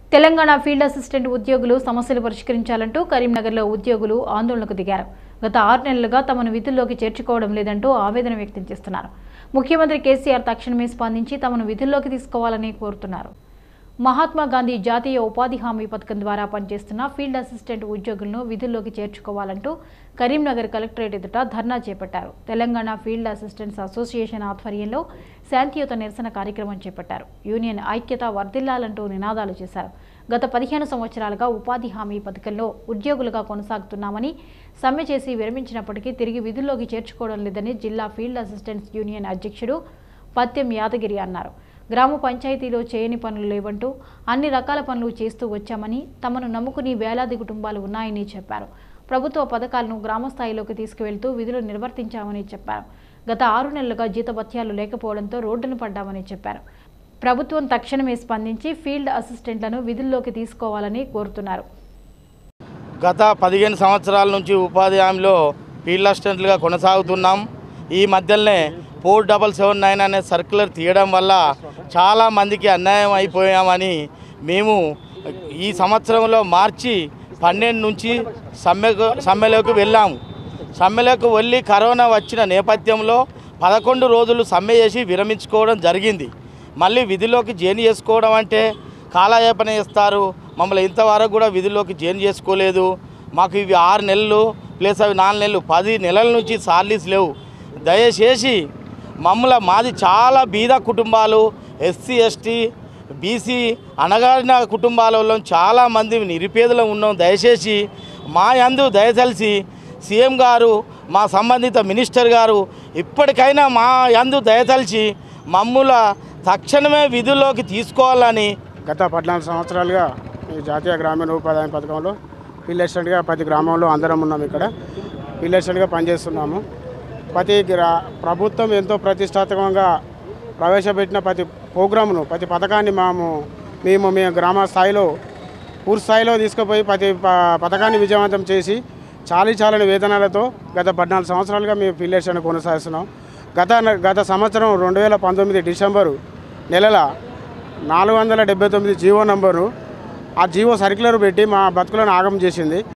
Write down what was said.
Telangana field assistant ఉద్యోగులు సమస్యలు పరిష్కరించాలంటూ కరీంనగర్లో ఉద్యోగులు ఆందోళనకు దిగారు గత ఆరు నెలలుగా తమను విధుల్లోకి చేర్చుకోవడం లేదంటూ ఆవేదన వ్యక్తం చేస్తున్నారు ముఖ్యమంత్రి కేసీఆర్ తక్షణమే స్పందించి తమను విధుల్లోకి తీసుకోవాలని కోరుతున్నారు మహాత్మా గాంధీ జాతీయ ఉపాధి హామీ పథకం ద్వారా పనిచేస్తున్న ఫీల్డ్ అసిస్టెంట్ ఉద్యోగులను విధుల్లోకి చేర్చుకోవాలంటూ కరీంనగర్ కలెక్టరేట్ ఎదుట ధర్నా చేపట్టారు తెలంగాణ ఫీల్డ్ అసిస్టెంట్స్ అసోసియేషన్ ఆధ్వర్యంలో శాంతియుత నిరసన కార్యక్రమం చేపట్టారు యూనియన్ ఐక్యత వర్ధిల్లాలంటూ నినాదాలు చేశారు గత పదిహేను సంవత్సరాలుగా ఉపాధి హామీ పథకంలో ఉద్యోగులుగా కొనసాగుతున్నామని సమ్మె చేసి విరమించినప్పటికీ తిరిగి విధుల్లోకి చేర్చుకోవడం లేదని జిల్లా ఫీల్డ్ అసిస్టెంట్స్ యూనియన్ అధ్యక్షుడు పత్యం యాదగిరి అన్నారు గ్రామ పంచాయతీలో చేయని పనులు లేవంటూ అన్ని రకాల పనులు చేస్తూ వచ్చామని తమను నమ్ముకుని వేలాది కుటుంబాలు ఉన్నాయని చెప్పారు ప్రభుత్వ పథకాలను గ్రామ స్థాయిలోకి తీసుకువెళ్తూ విధులు నిర్వర్తించామని చెప్పారు గత ఆరు నెలలుగా జీతభత్యాలు లేకపోవడంతో రోడ్డును పడ్డామని చెప్పారు ప్రభుత్వం తక్షణమే స్పందించి ఫీల్డ్ అసిస్టెంట్లను విధుల్లోకి తీసుకోవాలని కోరుతున్నారు గత పదిహేను సంవత్సరాల నుంచి ఉపాధి హామీలో ఫీల్డ్ అసిస్టెంట్లుగా కొనసాగుతున్నాం ఈ మధ్యలోనే ఫోర్ డబల్ సెవెన్ నైన్ అనే సర్క్యులర్ తీయడం వల్ల చాలా మందికి అన్యాయం అయిపోయామని మేము ఈ సంవత్సరంలో మార్చి పన్నెండు నుంచి సమ్మెకు సమ్మెలోకి వెళ్ళాము సమ్మెలోకి వెళ్ళి కరోనా వచ్చిన నేపథ్యంలో పదకొండు రోజులు సమ్మె చేసి విరమించుకోవడం జరిగింది మళ్ళీ విధిలోకి జైన్ చేసుకోవడం అంటే కాలయాపన ఇస్తారు మమ్మల్ని ఇంతవరకు కూడా విధుల్లోకి జైన్ చేసుకోలేదు మాకు ఇవి ఆరు నెలలు ప్లస్ అవి నాలుగు నెలలు పది నెలల నుంచి సార్లీస్ లేవు దయచేసి మమ్మల్ని మాది చాలా బీద కుటుంబాలు ఎస్సీ ఎస్టీ బీసీ అనగారిన కుటుంబాలలో చాలామంది నిరుపేదలు ఉన్నాం దయచేసి మా యందు దయతలిసి సీఎం గారు మా సంబంధిత మినిస్టర్ గారు ఇప్పటికైనా మా యందు దయతలిచి మమ్ముల తక్షణమే విధుల్లోకి తీసుకోవాలని గత పద్నాలుగు సంవత్సరాలుగా ఈ జాతీయ గ్రామీణ ఉపాధి హామీ పథకంలో ఫీల్డ్ అసిస్టెంట్గా ప్రతి గ్రామంలో అందరం ఉన్నాం ఇక్కడ ఫీల్డ్ అసిస్టెంట్గా పనిచేస్తున్నాము ప్రతి గ్రా ప్రభుత్వం ఎంతో ప్రతిష్టాత్మకంగా ప్రవేశపెట్టిన ప్రతి ప్రోగ్రామ్ను ప్రతి పథకాన్ని మేము మేము మేము గ్రామ స్థాయిలో పూర్తి స్థాయిలో తీసుకుపోయి ప్రతి ప- పథకాన్ని విజయవంతం చేసి చాలీ చాలని వేతనాలతో గత పద్నాలుగు సంవత్సరాలుగా మేము ఫీల్డ్ అసిస్టెంట్ కొనసాగిస్తున్నాం గత గత సంవత్సరం రెండు వేల పంతొమ్మిది డిసెంబరు నెలల నాలుగు వందల డెబ్బై తొమ్మిది జీవో నంబరు ఆ జీవో సర్క్యులర్ పెట్టి మా బతుకులను ఆగం చేసింది